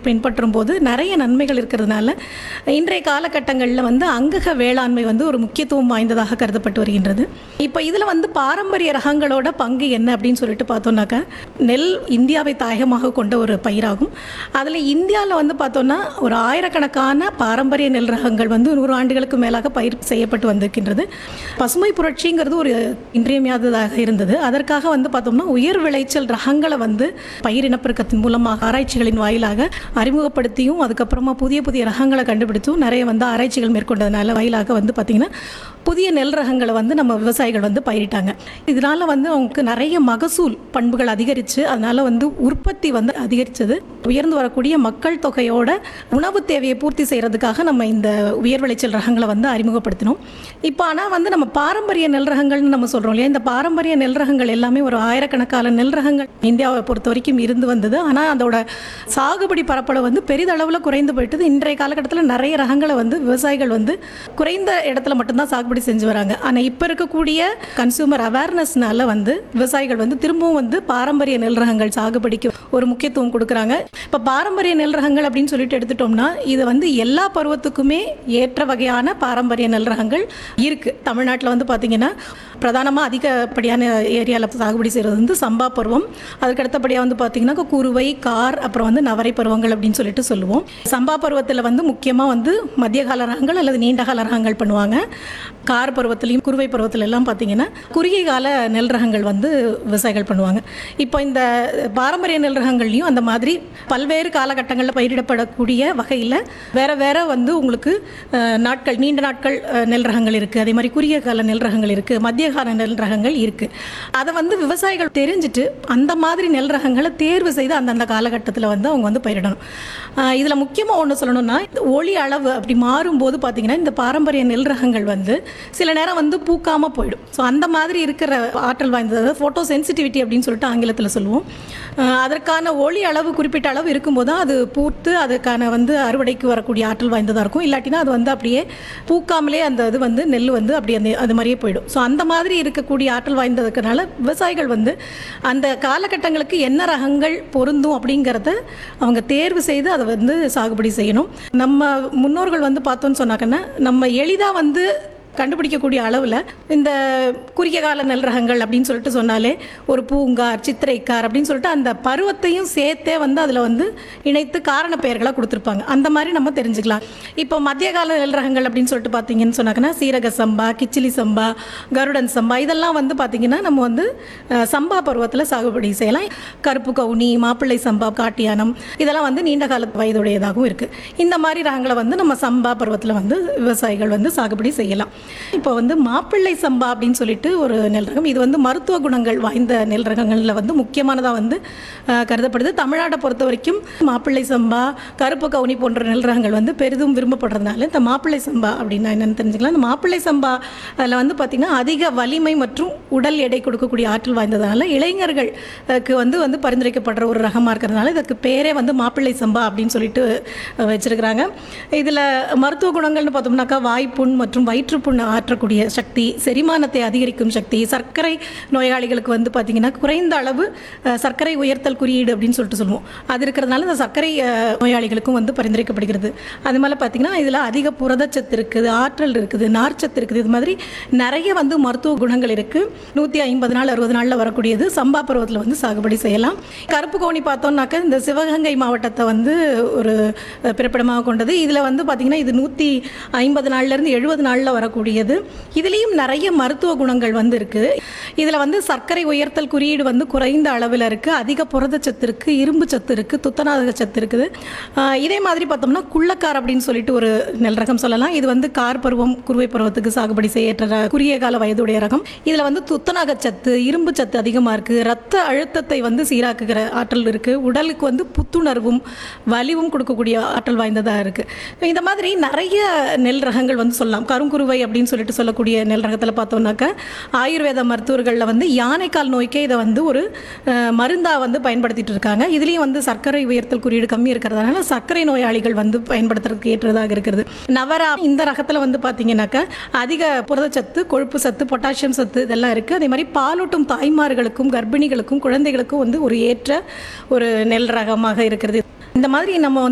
பின்பற்றும் போது நிறைய நன்மைகள் இருக்கிறதுனால இன்றைய காலகட்டங்களில் வந்து அங்கக வேளாண்மை வந்து ஒரு முக்கியத்துவம் வாய்ந்ததாக கருதப்பட்டு வருகின்றது இப்போ இதில் வந்து பாரம்பரிய ரகங்களோட பங்கு என்ன அப்படின்னு சொல்லிட்டு பார்த்தோம்னாக்கா நெல் இந்தியாவை தாயகமாக கொண்ட ஒரு பயிராகும் அதில் இந்தியாவில் வந்து பார்த்தோம்னா ஒரு ஆயிரக்கணக்கான பாரம்பரிய நெல் ரகங்கள் வந்து நூறு ஆண்டுகளுக்கு மேலாக பயிர் செய்யப்பட்டு வந்திருக்கின்றது பசுமை புரட்சிங்கிறது ஒரு இன்றியமையாததாக இருந்தது அதற்காக வந்து பார்த்தோம்னா உயர் விளைச்சல் ரகங்களை வந்து பயிர் இனப்பெருக்கத்தின் மூலமாக ஆராய்ச்சிகளின் வாயிலாக அறிமுகப்படுத்தியும் அதுக்கப்புறமா புதிய புதிய ரகங்களை கண்டுபிடித்தும் நிறைய வந்து ஆராய்ச்சிகள் மேற்கொண்டதுனால வாயிலாக வந்து பார்த்திங்கன்னா புதிய நெல் ரகங்களை வந்து நம்ம விவசாயிகள் வந்து பயிரிட்டாங்க இதனால வந்து அவங்களுக்கு நிறைய மகசூல் பண்புகள் அதிகரித்து அதனால வந்து உற்பத்தி வந்து அதிகரித்தது உயர்ந்து வரக்கூடிய மக்கள் தொகையோட உணவு தேவையை பூர்த்தி செய்கிறதுக்காக நம்ம இந்த உயர் விளைச்சல் ரகங்களை வந்து அறிமுகப்படுத்தினோம் இப்போ ஆனால் வந்து நம்ம பாரம்பரிய நெல் ரகங்கள்னு நம்ம சொல்கிறோம் இல்லையா இந்த பாரம்பரிய நெல் ரகங்கள் எல்லாமே ஒரு ஆயிரக்கணக்கான நெல் ரகங்கள் இந்தியாவை பொறுத்த வரைக்கும் இருந்து வந்தது ஆனால் அதோட சாகுபடி பரப்பளவு வந்து பெரிதளவில் குறைந்து போயிட்டது இன்றைய காலகட்டத்தில் நிறைய ரகங்களை வந்து விவசாயிகள் வந்து குறைந்த இடத்துல மட்டும்தான் சாகுபடி செஞ்சு வராங்க ஆனால் இப்போ இருக்கக்கூடிய கன்சூமர் அவேர்னஸ்னால வந்து விவசாயிகள் வந்து திரும்பவும் வந்து பாரம்பரிய நெல் ரகங்கள் சாகுபடிக்கு ஒரு முக்கியத்துவம் கொடுக்குறாங்க இப்போ பாரம்பரிய நெல் ரகங்கள் அப்படின்னு சொல்லிட்டு எடுத்துட்டோம்னா இது வந்து எல்லா பருவத்துக்குமே ஏற்ற வகையான பாரம்பரிய நெல் ரகங்கள் இருக்குது தமிழ்நாட்டில் வந்து பார்த்திங்கன்னா பிரதானமாக அதிகப்படியான ஏரியாவில் சாகுபடி செய்கிறது வந்து சம்பா பருவம் அதுக்கு அடுத்தபடியாக வந்து பார்த்திங்கன்னா குருவை கார் அப்புறம் வந்து நவரை பருவங்கள் அப்படின்னு சொல்லிட்டு சொல்லுவோம் சம்பா பருவத்தில் வந்து முக்கியமாக வந்து மத்திய கால ரகங்கள் அல்லது நீண்ட கால ரகங்கள் பண்ணுவாங்க கார் பருவத்திலையும் குருவை பருவத்துல எல்லாம் பார்த்தீங்கன்னா குறுகிய கால நெல் ரகங்கள் வந்து விவசாயிகள் பண்ணுவாங்க இப்போ இந்த பாரம்பரிய நெல் ரகங்கள்லையும் அந்த மாதிரி பல்வேறு காலகட்டங்களில் பயிரிடப்படக்கூடிய வகையில் வேற வேற வந்து உங்களுக்கு அஹ், நாட்கள் நீண்ட நாட்கள் அஹ், நெல் ரகங்கள் இருக்குது அதே மாதிரி குறுகிய கால நெல் ரகங்கள் இருக்குது மத்திய கால நெல் ரகங்கள் இருக்குது அதை வந்து விவசாயிகள் தெரிஞ்சுட்டு அந்த மாதிரி நெல் ரகங்களை தேர்வு செய்து அந்தந்த காலகட்டத்தில் வந்து அவங்க வந்து பயிரிடணும் இதில் முக்கியமாக ஒன்று சொல்லணும்னா இந்த ஒளி அளவு அப்படி மாறும்போது பார்த்தீங்கன்னா இந்த பாரம்பரிய நெல் ரகங்கள் வந்து சில நேரம் வந்து பூக்காமல் போயிடும் ஸோ அந்த மாதிரி இருக்கிற ஆற்றல் வாய்ந்தது ஃபோட்டோ சென்சிட்டிவிட்டி அப்படின்னு சொல்லிட்டு ஆங்கிலத்தில் சொல்லுவோம் அஹ் அதற்கான ஒளி அளவு குறிப்பிட்ட அளவு இருக்கும்போது தான் அது பூத்து அதுக்கான வந்து அறுவடைக்கு வரக்கூடிய ஆற்றல் வாய்ந்ததாக இருக்கும் இல்லாட்டினா அது வந்து அப்படியே பூக்காமலே அந்த இது வந்து நெல் வந்து அப்படி அந்த அது மாதிரியே போயிடும் ஸோ அந்த மாதிரி இருக்கக்கூடிய ஆற்றல் வாய்ந்ததுக்கனால விவசாயிகள் வந்து அந்த காலகட்டங்களுக்கு என்ன ரகங்கள் பொருந்தும் அப்படிங்கிறத அவங்க தேர்வு செய்து அதை வந்து சாகுபடி செய்யணும் நம்ம முன்னோர்கள் வந்து பார்த்தோன்னு சொன்னாங்கன்னா நம்ம எளிதாக வந்து கண்டுபிடிக்கக்கூடிய அளவில் இந்த குறுகிய கால நெல் ரகங்கள் அப்படின்னு சொல்லிட்டு சொன்னாலே ஒரு பூங்கார் சித்திரைக்கார் அப்படின்னு சொல்லிட்டு அந்த பருவத்தையும் சேர்த்தே வந்து அதில் வந்து இணைத்து காரண பெயர்களாக கொடுத்துருப்பாங்க அந்த மாதிரி நம்ம தெரிஞ்சுக்கலாம் இப்போ மத்திய கால நெல் ரகங்கள் அப்படின்னு சொல்லிட்டு பார்த்தீங்கன்னு சொன்னாங்கன்னா சீரக சம்பா கிச்சிலி சம்பா கருடன் சம்பா இதெல்லாம் வந்து பார்த்தீங்கன்னா நம்ம வந்து அஹ், சம்பா பருவத்தில் சாகுபடி செய்யலாம் கருப்பு கவுனி மாப்பிள்ளை சம்பா காட்டியானம் இதெல்லாம் வந்து நீண்ட கால வயதுடையதாகவும் இருக்குது இந்த மாதிரி ரகங்களை வந்து நம்ம சம்பா பருவத்தில் வந்து விவசாயிகள் வந்து சாகுபடி செய்யலாம் இப்போ வந்து மாப்பிள்ளை சம்பா அப்படின்னு சொல்லிட்டு ஒரு நெல் ரகம் இது வந்து மருத்துவ குணங்கள் வாய்ந்த நெல் ரகங்களில் வந்து முக்கியமானதாக வந்து அஹ், கருதப்படுது தமிழ்நாட்டை பொறுத்த வரைக்கும் மாப்பிள்ளை சம்பா கருப்பு கவுனி போன்ற நெல் ரகங்கள் வந்து பெரிதும் விரும்பப்படுறதுனால இந்த மாப்பிள்ளை சம்பா அப்படின்னா என்னன்னு தெரிஞ்சுக்கலாம் இந்த மாப்பிள்ளை சம்பா அதில் வந்து பார்த்திங்கன்னா அதிக வலிமை மற்றும் உடல் எடை கொடுக்கக்கூடிய ஆற்றல் வாய்ந்ததுனால இளைஞர்களுக்கு வந்து வந்து பரிந்துரைக்கப்படுற ஒரு ரகமாக இருக்கிறதுனால இதுக்கு பேரே வந்து மாப்பிள்ளை சம்பா அப்படின்னு சொல்லிட்டு அஹ், வச்சிருக்கிறாங்க இதில் மருத்துவ குணங்கள்னு பார்த்தோம்னாக்கா வாய்ப்புண் மற்றும் வயிற்றுப்புண் ஆற்றக்கூடிய சக்தி செரிமானத்தை அதிகரிக்கும் சக்தி சர்க்கரை நோயாளிகளுக்கு வந்து பார்த்திங்கன்னா குறைந்த அளவு அஹ், சர்க்கரை உயர்த்தல் குறியீடு அப்படின்னு சொல்லிட்டு சொல்லுவோம் அது இருக்கிறதுனால இந்த சர்க்கரை அஹ், நோயாளிகளுக்கும் வந்து பரிந்துரைக்கப்படுகிறது அது மேலே பார்த்திங்கன்னா இதில் அதிக புரதச்சத்து இருக்குது ஆற்றல் இருக்குது நார்ச்சத்து இருக்குது இது மாதிரி நிறைய வந்து மருத்துவ குணங்கள் இருக்குது நூற்றி ஐம்பது நாள் அறுபது நாளில் வரக்கூடியது சம்பா பருவத்தில் வந்து சாகுபடி செய்யலாம் கருப்பு கோணி பார்த்தோம்னாக்க இந்த சிவகங்கை மாவட்டத்தை வந்து ஒரு அஹ், பிறப்பிடமாக கொண்டது இதில் வந்து பார்த்திங்கன்னா இது நூற்றி ஐம்பது நாள்லேருந்து எழுபது நாளில் வரக்கூடியது இதுலேயும் நிறைய மருத்துவ குணங்கள் வந்து இருக்குது இதில் வந்து சர்க்கரை உயர்த்தல் குறியீடு வந்து குறைந்த அளவில் இருக்குது அதிக புரதச்சத்து இருக்குது இரும்பு சத்து இருக்குது துத்தநாதக சத்து இருக்குது ஆஹ் இதே மாதிரி பார்த்தோம்னா குள்ளக்கார் அப்படின்னு சொல்லிட்டு ஒரு நெல் ரகம் சொல்லலாம் இது வந்து கார் பருவம் குருவை பருவத்துக்கு சாகுபடி செய்யற்ற ர- குறுகிய கால வயதுடைய ரகம் இதில் வந்து துத்தநாக சத்து இரும்பு சத்து அதிகமாக இருக்குது ரத்த அழுத்தத்தை வந்து சீராக்குகிற ஆற்றல் இருக்குது உடலுக்கு வந்து புத்துணர்வும் வலிவும் கொடுக்கக்கூடிய ஆற்றல் வாய்ந்ததாக இருக்குது இந்த மாதிரி நிறைய நெல் ரகங்கள் வந்து சொல்லலாம் கருங்குருவை அப்படின்னு சொல்லிட்டு சொல்லக்கூடிய நெல் ரகத்தில் பார்த்தோம்னாக்கா ஆயுர்வேத மருத்துவர்களில் வந்து யானைக்கால் நோய்க்கே இதை வந்து ஒரு மருந்தாக வந்து பயன்படுத்திட்டு இருக்காங்க இதுலேயும் வந்து சர்க்கரை உயர்த்தல் குறியீடு கம்மி இருக்கிறதுனால சர்க்கரை நோயாளிகள் வந்து பயன்படுத்துறதுக்கு ஏற்றதாக இருக்கிறது நவரா இந்த ரகத்தில் வந்து பார்த்தீங்கன்னாக்கா அதிக புரதச்சத்து கொழுப்பு சத்து பொட்டாசியம் சத்து இதெல்லாம் இருக்குது அதே மாதிரி பாலூட்டும் தாய்மார்களுக்கும் கர்ப்பிணிகளுக்கும் குழந்தைகளுக்கும் வந்து ஒரு ஏற்ற ஒரு நெல் ரகமாக இருக்கிறது இந்த மாதிரி நம்ம வந்து